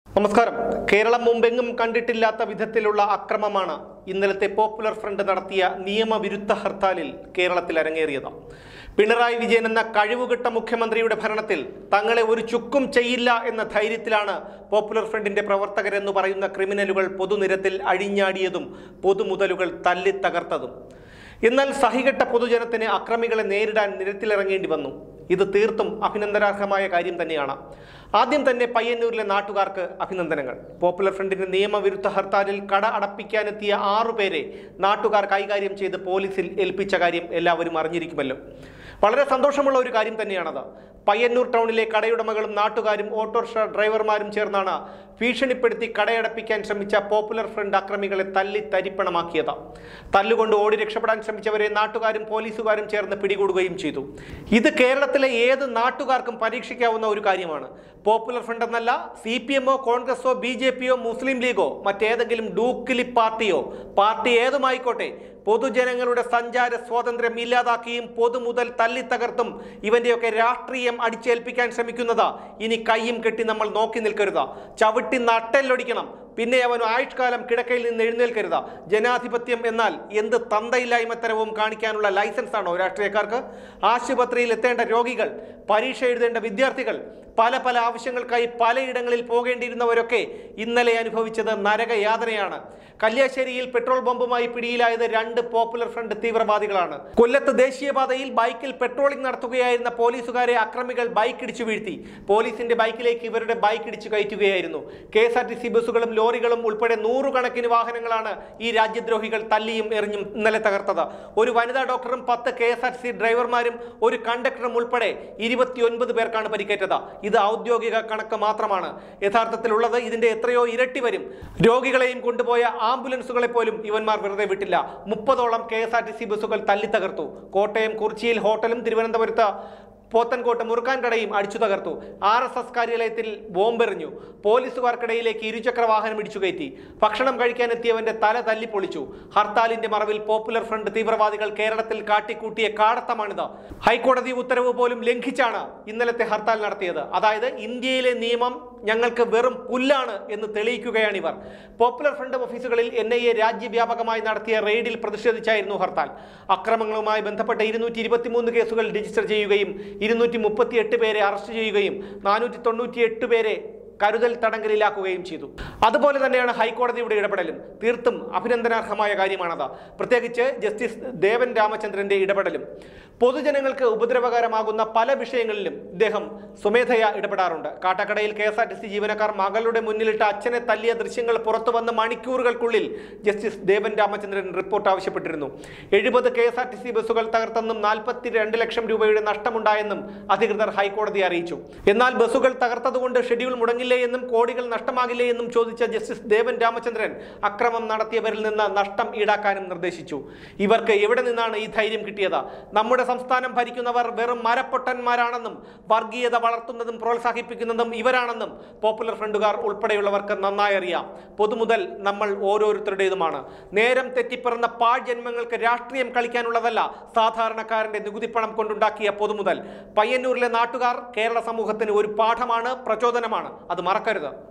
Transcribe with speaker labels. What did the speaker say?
Speaker 1: നമസ്കാരം കേരളം മുമ്പെങ്ങും കണ്ടിട്ടില്ലാത്ത വിധത്തിലുള്ള അക്രമമാണ് ഇന്നലത്തെ പോപ്പുലർ ഫ്രണ്ട് നടത്തിയ നിയമവിരുദ്ധ ഹർത്താലിൽ കേരളത്തിൽ അരങ്ങേറിയത് പിണറായി വിജയൻ എന്ന കഴിവുകെട്ട മുഖ്യമന്ത്രിയുടെ ഭരണത്തിൽ തങ്ങളെ ഒരു ചുക്കും ചെയ്യില്ല എന്ന ധൈര്യത്തിലാണ് പോപ്പുലർ ഫ്രണ്ടിന്റെ പ്രവർത്തകരെന്ന് പറയുന്ന ക്രിമിനലുകൾ പൊതുനിരത്തിൽ അഴിഞ്ഞാടിയതും പൊതുമുതലുകൾ തല്ലിത്തകർത്തതും എന്നാൽ സഹികെട്ട പൊതുജനത്തിന് അക്രമികളെ നേരിടാൻ നിരത്തിലിറങ്ങേണ്ടി വന്നു ഇത് തീർത്തും അഭിനന്ദനാർഹമായ കാര്യം തന്നെയാണ് ആദ്യം തന്നെ പയ്യന്നൂരിലെ നാട്ടുകാർക്ക് അഭിനന്ദനങ്ങൾ പോപ്പുലർ ഫ്രണ്ടിന്റെ നിയമവിരുദ്ധ ഹർത്താലിൽ കട അടപ്പിക്കാനെത്തിയ ആറുപേരെ നാട്ടുകാർ കൈകാര്യം ചെയ്ത് പോലീസിൽ ഏൽപ്പിച്ച കാര്യം എല്ലാവരും അറിഞ്ഞിരിക്കുമല്ലോ വളരെ സന്തോഷമുള്ള ഒരു കാര്യം തന്നെയാണത് പയ്യന്നൂർ ടൗണിലെ കടയുടമകളും നാട്ടുകാരും ഓട്ടോറിക്ഷ ഡ്രൈവർമാരും ചേർന്നാണ് ഭീഷണിപ്പെടുത്തി കടയടപ്പിക്കാൻ ശ്രമിച്ച പോപ്പുലർ ഫ്രണ്ട് അക്രമികളെ തല്ലി തരിപ്പണമാക്കിയത് തല്ലുകൊണ്ട് ഓടി രക്ഷപ്പെടാൻ ശ്രമിച്ചവരെ നാട്ടുകാരും പോലീസുകാരും ചേർന്ന് പിടികൂടുകയും ചെയ്തു ഇത് കേരളത്തിലെ ഏത് നാട്ടുകാർക്കും പരീക്ഷിക്കാവുന്ന ഒരു കാര്യമാണ് പോപ്പുലർ ഫ്രണ്ട് എന്നല്ല സി പി എമ്മോ കോൺഗ്രസോ ബി ജെ പിയോ മുസ്ലിം ലീഗോ മറ്റേതെങ്കിലും ഡൂക്കിലി പാർട്ടിയോ പാർട്ടി ഏതുമായിക്കോട്ടെ പൊതുജനങ്ങളുടെ സഞ്ചാര സ്വാതന്ത്ര്യം ഇല്ലാതാക്കിയും പൊതുമുതൽ തല്ലിത്തകർത്തും ഇവന്റെയൊക്കെ രാഷ്ട്രീയം അടിച്ചേൽപ്പിക്കാൻ ശ്രമിക്കുന്നത് ഇനി കയ്യും കെട്ടി നമ്മൾ നോക്കി നിൽക്കരുത് ചവിട്ടി നട്ടെല്ലൊടിക്കണം പിന്നെ അവൻ ആയുഷ്കാലം കിടക്കയിൽ നിന്ന് എഴുന്നേൽക്കരുത് ജനാധിപത്യം എന്നാൽ എന്ത് തന്തയില്ലായ്മത്തരവും കാണിക്കാനുള്ള ലൈസൻസ് ആണോ രാഷ്ട്രീയക്കാർക്ക് ആശുപത്രിയിൽ എത്തേണ്ട രോഗികൾ പരീക്ഷ എഴുതേണ്ട വിദ്യാർത്ഥികൾ പല പല ആവശ്യങ്ങൾക്കായി പലയിടങ്ങളിൽ പോകേണ്ടിയിരുന്നവരൊക്കെ ഇന്നലെ അനുഭവിച്ചത് നരകയാതനയാണ് കല്യാശ്ശേരിയിൽ പെട്രോൾ ബോംബുമായി പിടിയിലായത് രണ്ട് പോപ്പുലർ ഫ്രണ്ട് തീവ്രവാദികളാണ് കൊല്ലത്ത് ദേശീയപാതയിൽ ബൈക്കിൽ പെട്രോളിംഗ് നടത്തുകയായിരുന്ന പോലീസുകാരെ അക്രമികൾ ബൈക്ക് ഇടിച്ചു വീഴ്ത്തി പോലീസിന്റെ ബൈക്കിലേക്ക് ഇവരുടെ ബൈക്ക് ഇടിച്ചു കയറ്റുകയായിരുന്നു K S R T C ബസ്സുകളും ലോറികളും ഉൾപ്പെടെ നൂറുകണക്കിന് വാഹനങ്ങളാണ് ഈ രാജ്യദ്രോഹികൾ തല്ലിയും എറിഞ്ഞും ഇന്നലെ തകർത്തത് ഒരു വനിതാ ഡോക്ടറും പത്ത് K S R T C ഡ്രൈവർമാരും ഒരു കണ്ടക്ടറും ഉൾപ്പെടെ ഇരുപത്തിയൊൻപത് പേർക്കാണ് പരിക്കേറ്റത് ഇത് ഔദ്യോഗിക കണക്ക് മാത്രമാണ് യഥാർത്ഥത്തിലുള്ളത് ഇതിന്റെ എത്രയോ ഇരട്ടി വരും രോഗികളെയും കൊണ്ടുപോയ ആംബുലൻസുകളെ പോലും ഇവന്മാർ വെറുതെ വിട്ടില്ല മുപ്പതോളം K S R T C ബസ്സുകൾ തല്ലിത്തകർത്തു കോട്ടയം കുറിച്ചിയിൽ ഹോട്ടലും തിരുവനന്തപുരത്ത് പോത്തൻകോട്ട് മുറുക്കാൻ കടയും അടിച്ചു തകർത്തു ആർ എസ് എസ് കാര്യാലയത്തിൽ ബോംബെറിഞ്ഞു പോലീസുകാർക്കിടയിലേക്ക് ഇരുചക്ര വാഹനം ഇടിച്ചു കയറ്റി ഭക്ഷണം കഴിക്കാനെത്തിയവന്റെ തല തല്ലിപ്പൊളിച്ചു ഹർത്താലിന്റെ മറവിൽ പോപ്പുലർ ഫ്രണ്ട് തീവ്രവാദികൾ കേരളത്തിൽ കാട്ടിക്കൂട്ടിയ കാടത്തമാണിത് ഹൈക്കോടതി ഉത്തരവ് പോലും ലംഘിച്ചാണ് ഇന്നലത്തെ ഹർത്താൽ നടത്തിയത് അതായത് ഇന്ത്യയിലെ നിയമം ഞങ്ങൾക്ക് വെറും പുല്ലാണ് എന്ന് തെളിയിക്കുകയാണ് ഇവർ പോപ്പുലർ ഫ്രണ്ട് ഓഫീസുകളിൽ എൻ ഐ എ രാജ്യവ്യാപകമായി നടത്തിയ റെയ്ഡിൽ പ്രതിഷേധിച്ചായിരുന്നു ഹർത്താൽ അക്രമങ്ങളുമായി ബന്ധപ്പെട്ട ഇരുന്നൂറ്റി ഇരുപത്തിമൂന്ന് കേസുകൾ രജിസ്റ്റർ ചെയ്യുകയും ഇരുന്നൂറ്റി മുപ്പത്തി എട്ട് പേരെ അറസ്റ്റ് ചെയ്യുകയും നാനൂറ്റി തൊണ്ണൂറ്റി എട്ട് പേരെ കരുതൽ തടങ്കലിലാക്കുകയും ചെയ്തു അതുപോലെ തന്നെയാണ് ഹൈക്കോടതിയുടെ ഇടപെടലും തീർത്തും അഭിനന്ദനാർഹമായ കാര്യമാണത് പ്രത്യേകിച്ച് ജസ്റ്റിസ് ദേവൻ രാമചന്ദ്രന്റെ ഇടപെടലും പൊതുജനങ്ങൾക്ക് ഉപദ്രവകരമാകുന്ന പല വിഷയങ്ങളിലും ഇദ്ദേഹം സ്വമേധയാ ഇടപെടാറുണ്ട് കാട്ടക്കടയിൽ K S R T C ജീവനക്കാർ മകളുടെ മുന്നിലിട്ട് അച്ഛനെ തല്ലിയ ദൃശ്യങ്ങൾ പുറത്തു വന്ന് മണിക്കൂറുകൾക്കുള്ളിൽ ജസ്റ്റിസ് ദേവൻ രാമചന്ദ്രൻ റിപ്പോർട്ട് ആവശ്യപ്പെട്ടിരുന്നു എഴുപത് K S R T C ബസ്സുകൾ തകർത്തെന്നും നാൽപ്പത്തി രണ്ട് ലക്ഷം രൂപയുടെ നഷ്ടമുണ്ടായെന്നും അധികൃതർ ഹൈക്കോടതിയെ അറിയിച്ചു എന്നാൽ ബസ്സുകൾ തകർത്തതുകൊണ്ട് ഷെഡ്യൂൾ മുടങ്ങില്ലേ എന്നും കോടികൾ നഷ്ടമാകില്ലേ എന്നും ചോദിച്ച ജസ്റ്റിസ് ദേവൻ രാമചന്ദ്രൻ അക്രമം നടത്തിയവരിൽ നിന്ന് നഷ്ടം ഈടാക്കാനും നിർദ്ദേശിച്ചു ഇവർക്ക് എവിടെ നിന്നാണ് ഈ ധൈര്യം കിട്ടിയത് നമ്മുടെ സംസ്ഥാനം ഭരിക്കുന്നവർ വെറും മരപ്പൊട്ടന്മാരാണെന്നും വർഗീയത വളർത്തുന്നതും പ്രോത്സാഹിപ്പിക്കുന്നതും ഇവരാണെന്നും പോപ്പുലർ ഫ്രണ്ടുകാർ ഉൾപ്പെടെയുള്ളവർക്ക് നന്നായി അറിയാം പൊതുമുതൽ നമ്മൾ ഓരോരുത്തരുടേതുമാണ് നേരം തെറ്റിപ്പിറന്ന പാഴ്ജന്മങ്ങൾക്ക് രാഷ്ട്രീയം കളിക്കാനുള്ളതല്ല സാധാരണക്കാരന്റെ നികുതിപ്പണം കൊണ്ടുണ്ടാക്കിയ പൊതുമുതൽ പയ്യന്നൂരിലെ നാട്ടുകാർ കേരള സമൂഹത്തിന് ഒരു പാഠമാണ് പ്രചോദനമാണ് അത് മറക്കരുത്